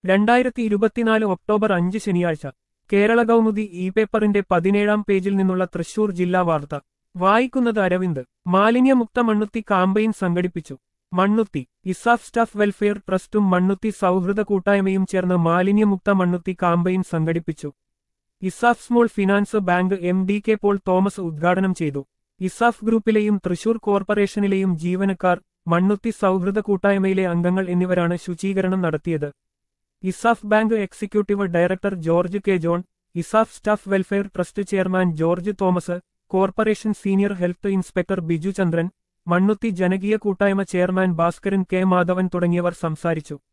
രണ്ടായിരത്തി ഇരുപത്തിനാല് ഒക്ടോബർ അഞ്ച് ശനിയാഴ്ച കേരള കൗമുദി ഇ പേപ്പറിന്റെ പതിനേഴാം പേജിൽ നിന്നുള്ള തൃശൂർ ജില്ലാ വാർത്ത വായിക്കുന്നത് അരവിന്ദ് മാലിന്യമുക്ത മണ്ണുത്തി കാമ്പയിൻ സംഘടിപ്പിച്ചു മണ്ണുത്തി ഇസാഫ് സ്റ്റാഫ് വെൽഫെയർ ട്രസ്റ്റും മണ്ണുത്തി സൗഹൃദ കൂട്ടായ്മയും ചേർന്ന് മാലിന്യമുക്ത മണ്ണുത്തി കാമ്പയിൻ സംഘടിപ്പിച്ചു ESAF small finance bank M D K Paul Thomas ഉദ്ഘാടനം ചെയ്തു ഇസാഫ് ഗ്രൂപ്പിലെയും തൃശൂർ കോർപ്പറേഷനിലെയും ജീവനക്കാർ മണ്ണുത്തി സൗഹൃദ കൂട്ടായ്മയിലെ അംഗങ്ങൾ എന്നിവരാണ് ശുചീകരണം നടത്തിയത് ESAF bank executive director George K John ESAF staff welfare trust chairman George Thomas corporation senior health inspector Biju Chandran Mannuthy ജനകീയ കൂട്ടായ്മ ചെയർമാൻ ഭാസ്കരൻ കെ മാധവൻ തുടങ്ങിയവർ സംസാരിച്ചു